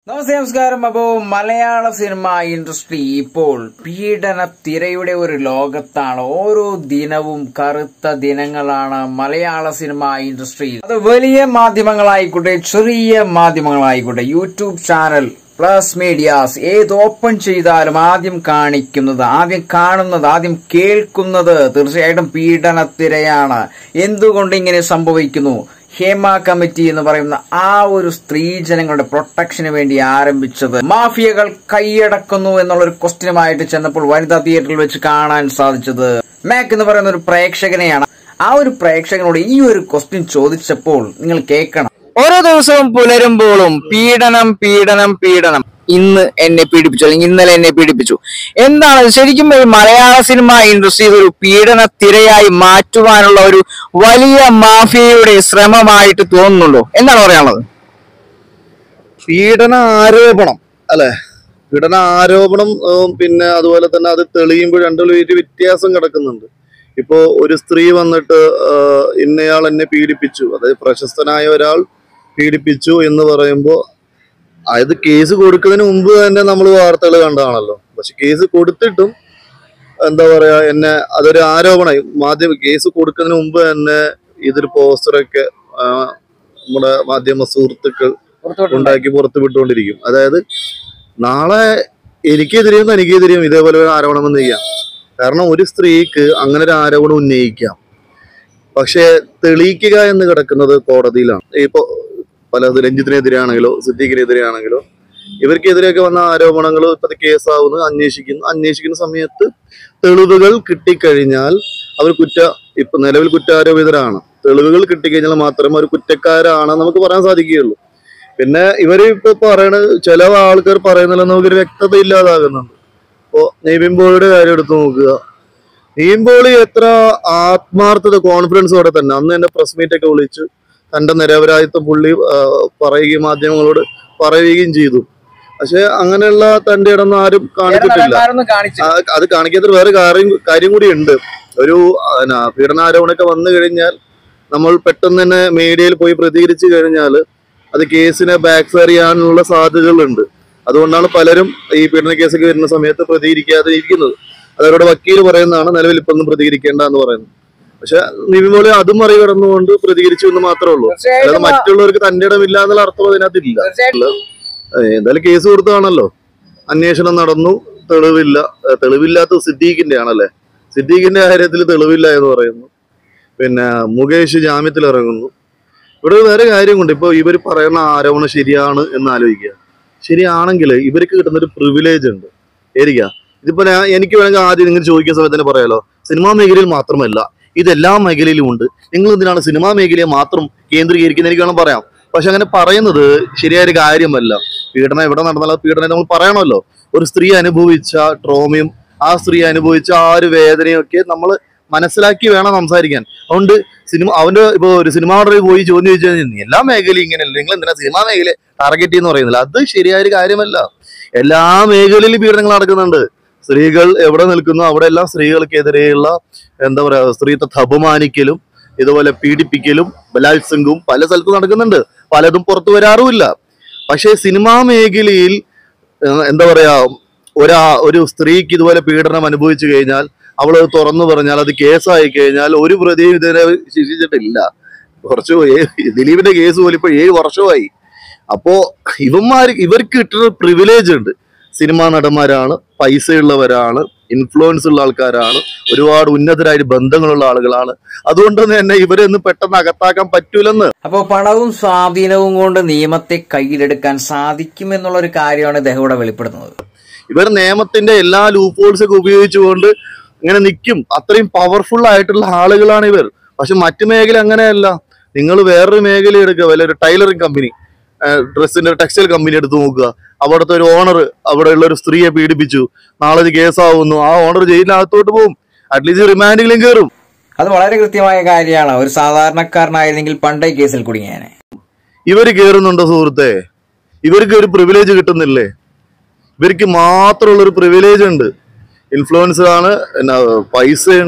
നമസ്തേ നമസ്കാരം അപ്പോ മലയാള സിനിമ ഇൻഡസ്ട്രി ഇപ്പോൾ പീഡന തിരയുടെ ഒരു ലോകത്താണ് ഓരോ ദിനവും കറുത്ത ദിനങ്ങളാണ് മലയാള സിനിമ ഇൻഡസ്ട്രിയിൽ അത് വലിയ മാധ്യമങ്ങളായിക്കോട്ടെ ചെറിയ മാധ്യമങ്ങളായിക്കോട്ടെ യൂട്യൂബ് ചാനൽ പ്ലസ് മീഡിയാസ് ഏത് ഓപ്പൺ ചെയ്താലും ആദ്യം കാണിക്കുന്നത് ആദ്യം കാണുന്നത് ആദ്യം കേൾക്കുന്നത് തീർച്ചയായിട്ടും പീഡനത്തിരയാണ് എന്തുകൊണ്ട് ഇങ്ങനെ സംഭവിക്കുന്നു ഹേമ കമ്മിറ്റി എന്ന് പറയുന്ന ആ ഒരു സ്ത്രീജനങ്ങളുടെ പ്രൊട്ടക്ഷന് വേണ്ടി ആരംഭിച്ചത് മാഫിയകൾ കൈയടക്കുന്നു എന്നുള്ള ഒരു ക്വസ്റ്റ്യനുമായിട്ട് ചെന്നപ്പോൾ വനിതാ തിയേറ്ററിൽ വെച്ച് കാണാൻ സാധിച്ചത് മാക് എന്ന് പറയുന്ന ഒരു പ്രേക്ഷകനെയാണ് ആ ഒരു പ്രേക്ഷകനോട് ഈ ഒരു ക്വസ്റ്റ്യൻ ചോദിച്ചപ്പോൾ നിങ്ങൾ കേൾക്കണം ഓരോ ദിവസവും പുലരുമ്പോഴും പീഡനം പീഡനം പീഡനം ഇന്ന് എന്നെ പീഡിപ്പിച്ചു അല്ലെങ്കിൽ ഇന്നലെ എന്നെ പീഡിപ്പിച്ചു എന്താണ് ഇത്? ശരിക്കും ഈ മലയാള സിനിമ ഇൻഡസ്ട്രി ഒരു പീഡന തിരയായി മാറ്റുവാനുള്ള ഒരു വലിയ മാഫിയയുടെ ശ്രമമായിട്ട് തോന്നുന്നുണ്ടോ എന്താണ് പറയാനുള്ളത് പീഡന ആരോപണം അല്ലെ പീഡന ആരോപണം ഉം, പിന്നെ അതുപോലെ തന്നെ അത് തെളിയുമ്പോൾ രണ്ടും ഒരു വ്യത്യാസം കിടക്കുന്നുണ്ട് ഇപ്പോ ഒരു സ്ത്രീ വന്നിട്ട് ആ, ഇന്നയാൾ എന്നെ പീഡിപ്പിച്ചു അതായത് പ്രശസ്തനായ ഒരാൾ പീഡിപ്പിച്ചു എന്ന് പറയുമ്പോൾ അതായത് കേസ് കൊടുക്കുന്നതിന് മുമ്പ് തന്നെ നമ്മൾ വാർത്തകൾ കണ്ടതാണല്ലോ പക്ഷെ കേസ് കൊടുത്തിട്ടും എന്താ പറയാ എന്നെ അതൊരു ആരോപണം മാധ്യമ കേസ് കൊടുക്കുന്നതിന് മുമ്പ് തന്നെ ഇതൊരു പോസ്റ്ററൊക്കെ ആ, നമ്മുടെ മാധ്യമ സുഹൃത്തുക്കൾ ഉണ്ടാക്കി പുറത്ത് വിട്ടുകൊണ്ടിരിക്കും അതായത് നാളെ എനിക്കെതിരെയും തനിക്കെതിരെയും ഇതേപോലെ ഒരു ആരോപണം ഉന്നയിക്കാം കാരണം ഒരു സ്ത്രീക്ക് അങ്ങനെ ഒരു ആരോപണം ഉന്നയിക്കാം പക്ഷേ തെളിയിക്കുക എന്ന് കിടക്കുന്നത് കോടതിയിലാണ് ഇപ്പൊ പല രഞ്ജിത്തിനെതിരെയാണെങ്കിലോ സിദ്ദീഖിനെതിരെയാണെങ്കിലോ ഇവർക്കെതിരെയൊക്കെ വന്ന ആരോപണങ്ങൾ ഇപ്പൊ അത് കേസാവുന്നു അന്വേഷിക്കുന്നു അന്വേഷിക്കുന്ന സമയത്ത് തെളിവുകൾ കിട്ടിക്കഴിഞ്ഞാൽ അവർ കുറ്റ ഇപ്പൊ നിലവിൽ കുറ്റാരോപിതരാണ് തെളിവുകൾ കിട്ടിക്കഴിഞ്ഞാൽ മാത്രമേ അവർ കുറ്റക്കാരാണെന്ന് നമുക്ക് പറയാൻ സാധിക്കുകയുള്ളൂ പിന്നെ ഇവര് ഇപ്പൊ പറയണ ചില ആൾക്കാർ പറയുന്നില്ല നമുക്കൊരു വ്യക്തത ഇല്ലാതാകുന്നുണ്ട് ഇപ്പോ നെയ്ബിൻ പോളിയുടെ കാര്യം എടുത്തു നോക്കുക നെയ്ബിൻ പോളി എത്ര ആത്മാർത്ഥത കോൺഫിഡൻസോടെ തന്നെ അന്ന് എന്റെ പ്രസ് മീറ്റ് ഒക്കെ വിളിച്ചു തന്റെ നിരപരാധിത്വം പുള്ളി ആ, പറയുകയും മാധ്യമങ്ങളോട് പറയുകയും ചെയ്തു പക്ഷെ അങ്ങനെയുള്ള തന്റെ ഇടം ആരും കാണിച്ചിട്ടില്ല ആ, അത് കാണിക്കാത്ത വേറെ കാര്യം കാര്യം കൂടി ഉണ്ട് ഒരു എന്നാ, പീഡനാരോപണമൊക്കെ വന്നു കഴിഞ്ഞാൽ നമ്മൾ പെട്ടെന്ന് തന്നെ മീഡിയയിൽ പോയി പ്രതികരിച്ചു കഴിഞ്ഞാൽ അത് കേസിനെ ബാക്ക് ഫയർ ചെയ്യാനുള്ള സാധ്യതകളുണ്ട് അതുകൊണ്ടാണ് പലരും ഈ പീഡന കേസൊക്കെ വരുന്ന സമയത്ത് പ്രതികരിക്കാതെ ഇരിക്കുന്നത് അതവരുടെ വക്കീൽ പറയുന്നതാണ് നിലവിൽ ഇപ്പൊ ഒന്നും പ്രതികരിക്കേണ്ട എന്ന് പറയുന്നത് പക്ഷെ നിവിമോളി അതും മറികടന്നുകൊണ്ട് പ്രതികരിച്ചു എന്ന് മാത്രമേ ഉള്ളൂ അല്ലാതെ മറ്റുള്ളവർക്ക് തന്റെ ഇടമില്ല എന്നുള്ള അർത്ഥം അതിനകത്തില്ല ഏഹ് എന്തായാലും കേസ് കൊടുത്തതാണല്ലോ അന്വേഷണം നടന്നു തെളിവില്ല ഏഹ് തെളിവില്ലാത്ത സിദ്ദീഖിന്റെ ആണല്ലേ സിദ്ദീഖിന്റെ കാര്യത്തിൽ തെളിവില്ല എന്ന് പറയുന്നു പിന്നെ മുകേഷ് ജാമ്യത്തിൽ ഇറങ്ങുന്നു ഇവിടെ വേറെ കാര്യം കൊണ്ട് ഇപ്പൊ ഇവർ പറയുന്ന ആരോപണം ശരിയാണ് എന്ന് ആലോചിക്കുക ശരിയാണെങ്കിൽ ഇവർക്ക് കിട്ടുന്ന ഒരു പ്രിവിലേജ് ഉണ്ട് ഏരിക്ക ഇതിപ്പോ ഞാൻ എനിക്ക് വേണമെങ്കിൽ ആദ്യം നിങ്ങൾ ചോദിക്കുന്ന സമയത്ത് തന്നെ പറയാലോ സിനിമാ മേഖലയിൽ മാത്രമല്ല ഇതെല്ലാ മേഖലയിലും ഉണ്ട് നിങ്ങൾ എന്തിനാണ് സിനിമാ മേഖലയെ മാത്രം കേന്ദ്രീകരിക്കുന്നത് എനിക്ക് വേണം പറയാം പക്ഷെ അങ്ങനെ പറയുന്നത് ശരിയായ ഒരു കാര്യമല്ല പീഡനം എവിടെ നടന്നാലും ആ പീഡനം നമ്മൾ പറയണമല്ലോ ഒരു സ്ത്രീ അനുഭവിച്ച ട്രോമയും ആ സ്ത്രീ അനുഭവിച്ച ആ ഒരു വേദനയും ഒക്കെ നമ്മൾ മനസ്സിലാക്കി വേണം സംസാരിക്കാൻ അതുകൊണ്ട് സിനിമ അവന്റെ ഇപ്പൊ ഒരു സിനിമ നടയിൽ പോയി ചോദ്യം ചോദിച്ചു കഴിഞ്ഞാൽ "നീ എല്ലാ മേഖലയും ഇങ്ങനെയല്ല നിങ്ങൾ എന്തിനാ സിനിമാ മേഖലയെ ടാർഗറ്റ് ചെയ്യുന്ന പറയുന്നില്ല അത് ശരിയായ ഒരു കാര്യമല്ല എല്ലാ മേഖലയിലും പീഡനങ്ങൾ നടക്കുന്നുണ്ട് സ്ത്രീകൾ എവിടെ നിൽക്കുന്നു അവിടെ എല്ലാം സ്ത്രീകൾക്കെതിരെയുള്ള എന്താ പറയാ സ്ത്രീത്വത്തെ അപമാനിക്കലും ഇതുപോലെ പീഡിപ്പിക്കലും ബലാത്സംഗവും പല സ്ഥലത്തും നടക്കുന്നുണ്ട് പലതും പുറത്തു വരാറുമില്ല പക്ഷേ സിനിമാ മേഖലയിൽ ഏഹ്, എന്താ പറയാ ഒരാ ഒരു സ്ത്രീക്ക് ഇതുപോലെ പീഡനം അനുഭവിച്ചു കഴിഞ്ഞാൽ അവൾ അത് തുറന്നു പറഞ്ഞാൽ അത് കേസായി കഴിഞ്ഞാൽ ഒരു പ്രതിയും ഇതുവരെ ശിക്ഷിച്ചിട്ടില്ല കുറച്ച് ഏ- ദിലീപിന്റെ കേസ് പോലും ഇപ്പൊ ഏഴ് വർഷമായി അപ്പോ ഇവന്മാർ ഇവർക്ക് കിട്ടുന്ന പ്രിവിലേജ് ഉണ്ട് സിനിമാ നടന്മാരാണ് പൈസയുള്ളവരാണ് ഇൻഫ്ലുവൻസ് ഉള്ള ആൾക്കാരാണ് ഒരുപാട് ഉന്നതരായ ബന്ധങ്ങളുള്ള ആളുകളാണ് അതുകൊണ്ട് തന്നെ ഇവരെ ഒന്നും പെട്ടെന്ന് അകത്താക്കാൻ പറ്റൂലെന്ന് അപ്പോൾ പണവും സ്വാധീനവും കൊണ്ട് നിയമത്തെ കയ്യിലെടുക്കാൻ സാധിക്കും എന്നുള്ള ഒരു കാര്യമാണ് ഇദ്ദേഹം ഇവിടെ വെളിപ്പെടുത്തുന്നത് ഇവർ നിയമത്തിന്റെ എല്ലാ ലൂപ്പ് ഹോൾസ് ഒക്കെ ഉപയോഗിച്ചുകൊണ്ട് ഇങ്ങനെ നിൽക്കും അത്രയും പവർഫുൾ ആയിട്ടുള്ള ആളുകളാണ് ഇവർ പക്ഷെ മറ്റു മേഖല അങ്ങനെയല്ല നിങ്ങൾ വേറൊരു മേഖല എടുക്കുക വല്ല ഒരു ടൈലറിംഗ് കമ്പനി ഡ്രസ്സിന്റെ ടെക്സ്റ്റൈൽ കമ്പനി എടുത്ത് നോക്കുക അവിടുത്തെ ഒരു ഓണർ അവിടെയുള്ള ഒരു സ്ത്രീയെ പീഡിപ്പിച്ചു നാളെ ഇത് കേസാവുന്നു ആ ഓണർ ജയിലിനകത്തോട്ട് പോകും അറ്റ്ലീസ്റ്റ് റിമാൻഡിലും കയറും അത് വളരെ കൃത്യമായ കാര്യമാണ് ഒരു സാധാരണക്കാരനായിരുന്നെങ്കിൽ പണ്ടേ കേസിൽ കുടുങ്ങിയേനെ ഇവര് കയറുന്നുണ്ടോ സുഹൃത്തെ ഇവർക്ക് ഒരു പ്രിവിലേജ് കിട്ടുന്നില്ലേ ഇവർക്ക് മാത്രമുള്ള ഒരു പ്രിവിലേജ് ഉണ്ട് ഇൻഫ്ലുവൻസ് ആണ് എന്നാ പൈസ ഉണ്ട്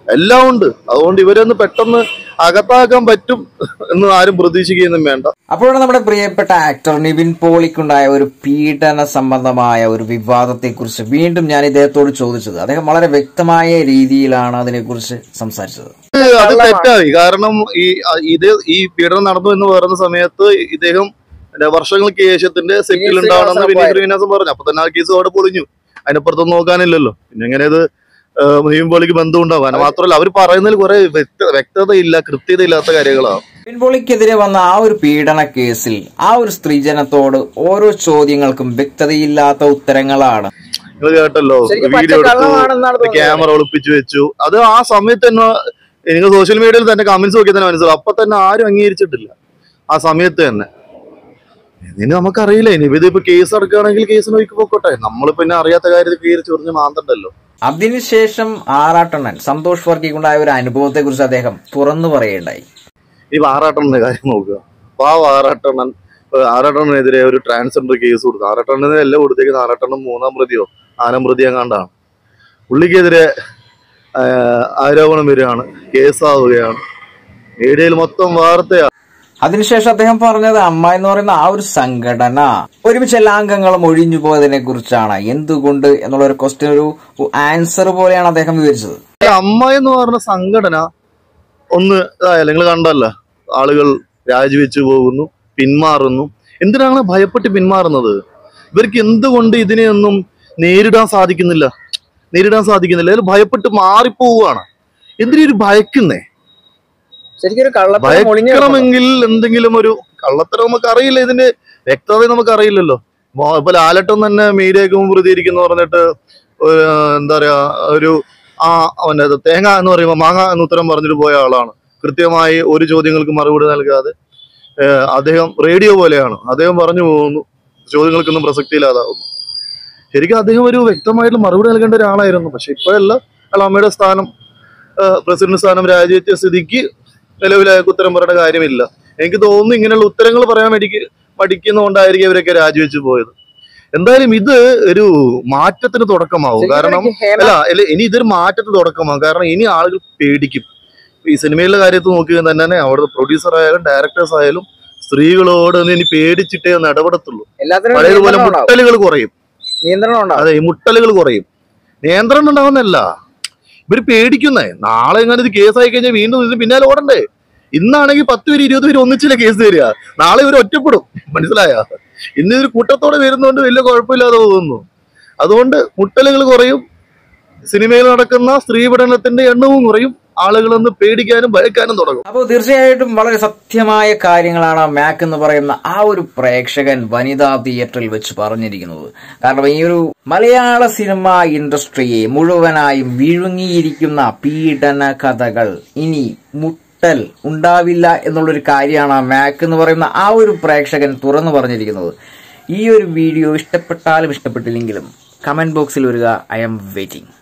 എല്ലാം ഉണ്ട് അതുകൊണ്ട് ഇവരൊന്ന് പെട്ടെന്ന് അകത്താക്കാൻ പറ്റും എന്ന് ആരും പ്രതീക്ഷിക്കുകയൊന്നും വേണ്ട അപ്പോഴാണ് നമ്മുടെ പ്രിയപ്പെട്ട ആക്ടർ നിവിൻ പോളിക്കുണ്ടായ ഒരു പീഡന സംബന്ധമായ ഒരു വിവാദത്തെ കുറിച്ച് വീണ്ടും ഞാൻ ഇദ്ദേഹത്തോട് ചോദിച്ചത് അദ്ദേഹം വളരെ വ്യക്തമായ രീതിയിലാണ് അതിനെക്കുറിച്ച് സംസാരിച്ചത് അത് തെറ്റായി കാരണം ഈ അ- ഇത് ഈ പീഡനം നടന്നു എന്ന് പറയുന്ന സമയത്ത് ഇദ്ദേഹം പിന്നെ വർഷങ്ങൾക്ക് ശേഷത്തിന്റെ സെറ്റിൽ ഉണ്ടാവണമെന്ന് വിനീത് ശ്രീനിവാസൻ പറഞ്ഞു അപ്പൊ തന്നെ ആ കേസ് അവിടെ പൊളിഞ്ഞു അതിനപ്പുറത്തൊന്നും നോക്കാനില്ലല്ലോ പിന്നെ എങ്ങനെ ഇത് നിവിൻപോളിക്ക് ബന്ധം ഉണ്ടാവും അതിന് മാത്രമല്ല അവർ പറയുന്നതിൽ കുറെ വ്യക്ത വ്യക്തതയില്ല കൃത്യത ഇല്ലാത്ത കാര്യങ്ങളാണ് നിവിൻ പോളിക്കെതിരെ വന്ന ആ ഒരു പീഡന കേസിൽ ആ ഒരു സ്ത്രീജനത്തോട് ഓരോ ചോദ്യങ്ങൾക്കും വ്യക്തതയില്ലാത്ത ഉത്തരങ്ങളാണ് നിങ്ങൾ കേട്ടല്ലോ ശരിക്കും വീഡിയോ എടുത്തു പച്ചക്കള്ളമാണെന്നാണ് തോന്നുന്നത്. ക്യാമറ ഒളിപ്പിച്ചു വെച്ചു അത് ആ സമയത്ത് തന്നെ നിങ്ങൾ സോഷ്യൽ മീഡിയയിൽ തന്നെ കമന്റ്സ് നോക്കി തന്നെ മനസ്സിലാവും അപ്പൊ തന്നെ ആരും അംഗീകരിച്ചിട്ടില്ല ആ സമയത്ത് തന്നെ ഇതിന് നമുക്കറിയില്ല ഇനി ഇത് ഇപ്പൊ കേസ് എടുക്കുകയാണെങ്കിൽ കേസിന് നോക്കി പോക്കോട്ടെ നമ്മൾ പിന്നെ അറിയാത്ത കാര്യത്തിൽ കയറി ചൊറിഞ്ഞ് മാന്തണ്ടല്ലോ അതിനുശേഷം ആറാട്ടണ്ണൻ സന്തോഷ് വർക്കിക്കുണ്ടായ ഒരു അനുഭവത്തെ കുറിച്ച് അദ്ദേഹം തുറന്നു പറയുകയുണ്ടായി ഈ ആറാട്ടണ്ണന്റെ കാര്യം നോക്കുക അപ്പൊ ആ ആറാട്ടണ്ണൻ ഇപ്പൊ ആറാട്ടണ്ണനെതിരെ ഒരു ട്രാൻസ്ജെൻഡർ കേസ് കൊടുത്തു ആറാട്ടണ്ണന് എല്ലാം കൊടുത്തേക്കുന്നത് ആറാട്ടണ്ണൻ മൂന്നാം പ്രതിയോ നാലാം പ്രതി എങ്ങാണ്ടാണ് പുള്ളിക്കെതിരെ ആ, ആരോപണം വരികയാണ് കേസാവുകയാണ് മീഡിയയിൽ മൊത്തം വാർത്തയാണ് അതിനുശേഷം അദ്ദേഹം പറഞ്ഞത് അമ്മ എന്ന് പറയുന്ന ആ ഒരു സംഘടന ഒരുമിച്ച് എല്ലാ അംഗങ്ങളും ഒഴിഞ്ഞു പോയതിനെ കുറിച്ചാണ് എന്തുകൊണ്ട് എന്നുള്ള ഒരു ക്വസ്റ്റ്യൻ ഒരു ആൻസർ പോലെയാണ് അദ്ദേഹം വിവരിച്ചത് ഈ അമ്മ എന്ന് പറഞ്ഞ സംഘടന ഒന്ന് ഇതായാലും നിങ്ങൾ കണ്ടല്ലോ ആളുകൾ രാജിവെച്ചു പോകുന്നു പിന്മാറുന്നു എന്തിനാണ് ഭയപ്പെട്ട് പിന്മാറുന്നത് ഇവർക്ക് എന്തുകൊണ്ട് ഇതിനെയൊന്നും നേരിടാൻ സാധിക്കുന്നില്ല നേരിടാൻ സാധിക്കുന്നില്ല അതിൽ ഭയപ്പെട്ട് മാറിപ്പോവുകയാണ് എന്തിനൊരു ഭയക്കുന്നേ ശരിക്കും ഭയക്കണമെങ്കിൽ എന്തെങ്കിലും ഒരു കള്ളത്തരം നമുക്ക് അറിയില്ല ഇതിന്റെ വ്യക്തത നമുക്ക് അറിയില്ലല്ലോ മോ- ഇപ്പൊ ലാലട്ടൻ തന്നെ മീഡിയക്ക് മുമ്പ് പ്രതികരിക്കുന്നു പറഞ്ഞിട്ട് ഒരു, എന്താ പറയാ ഒരു ആ അവന്റെ അത് തേങ്ങ എന്ന് പറയുമ്പോൾ മാങ്ങ എന്ന് ഉത്തരം പറഞ്ഞിട്ട് പോയ ആളാണ് കൃത്യമായി ഒരു ചോദ്യങ്ങൾക്ക് മറുപടി നൽകാതെ ഏഹ്, അദ്ദേഹം റേഡിയോ പോലെയാണ് അദ്ദേഹം പറഞ്ഞു പോകുന്നു ചോദ്യങ്ങൾക്കൊന്നും പ്രസക്തിയില്ലാതാവുന്നു ശരിക്കും അദ്ദേഹം ഒരു വ്യക്തമായിട്ട് മറുപടി നൽകേണ്ട ഒരാളായിരുന്നു പക്ഷെ ഇപ്പോഴല്ല അയാൾ അമ്മയുടെ സ്ഥാനം ഏഹ്, പ്രസിഡന്റ് സ്ഥാനം രാജിവെച്ച സ്ഥിതിക്ക് നിലവിൽ അയാൾക്ക് ഉത്തരം പറയേണ്ട കാര്യമില്ല എനിക്ക് തോന്നുന്നു ഇങ്ങനെയുള്ള ഉത്തരങ്ങൾ പറയാൻ മടിക്ക് മടിക്കുന്നതുകൊണ്ടായിരിക്കും ഇവരൊക്കെ രാജിവെച്ച് പോയത് എന്തായാലും ഇത് ഒരു മാറ്റത്തിന് തുടക്കമാവും കാരണം അല്ല അല്ല ഇനി ഇതൊരു മാറ്റത്തിന് തുടക്കമാകും കാരണം ഇനി ആളുകൾ പേടിക്കും ഈ സിനിമയിലെ കാര്യത്തിൽ നോക്കിയാൽ തന്നെ അവിടുത്തെ പ്രൊഡ്യൂസർ ആയാലും ഡയറക്ടേഴ്സ് ആയാലും സ്ത്രീകളോട് ഒന്ന് ഇനി പേടിച്ചിട്ടേ ഒന്ന് ഇടപെടത്തുള്ളൂ പഴയതുപോലെ മുട്ടലുകൾ കുറയും നിയന്ത്രണം ഉണ്ടാവും അതെ ഈ മുട്ടലുകൾ കുറയും നിയന്ത്രണം ഉണ്ടാവുന്നല്ല ഇവര് പേടിക്കുന്നേ നാളെ എങ്ങനെ ഇത് കേസായി കഴിഞ്ഞാൽ വീണ്ടും ഇതിന് പിന്നാലെ ഓടണ്ടേ ഇന്നാണെങ്കിൽ പത്ത് പേര് ഇരുപത് പേര് ഒന്നിച്ചില്ല കേസ് തരിക നാളെ ഇവർ ഒറ്റപ്പെടും മനസ്സിലായ ഇന്ന് ഇവര് കൂട്ടത്തോടെ വരുന്നതുകൊണ്ട് വലിയ കുഴപ്പമില്ലാതെ പോകുന്നു അതുകൊണ്ട് മുട്ടലുകൾ കുറയും സിനിമയിൽ നടക്കുന്ന സ്ത്രീപീഡനത്തിന്റെ എണ്ണവും കുറയും ആളുകളൊന്ന് പേടിക്കാനും ഭയക്കാനും തുടങ്ങും അപ്പോൾ തീർച്ചയായിട്ടും വളരെ സത്യമായ കാര്യങ്ങളാണ് മാക് എന്ന് പറയുന്ന ആ ഒരു പ്രേക്ഷകൻ വനിതാ തിയേറ്ററിൽ വെച്ച് പറഞ്ഞിരിക്കുന്നത് കാരണം ഈ ഒരു മലയാള സിനിമ ഇൻഡസ്ട്രിയെ മുഴുവനായും വിഴുങ്ങിയിരിക്കുന്ന പീഡന കഥകൾ ഇനി മുട്ടൽ ഉണ്ടാവില്ല എന്നുള്ളൊരു കാര്യമാണ് മാക് എന്ന് പറയുന്ന ആ ഒരു പ്രേക്ഷകൻ തുറന്നു പറഞ്ഞിരിക്കുന്നത് ഈ ഒരു വീഡിയോ ഇഷ്ടപ്പെട്ടാലും ഇഷ്ടപ്പെട്ടില്ലെങ്കിലും കമന്റ് ബോക്സിൽ വരിക ഐ എം വെയിറ്റിംഗ്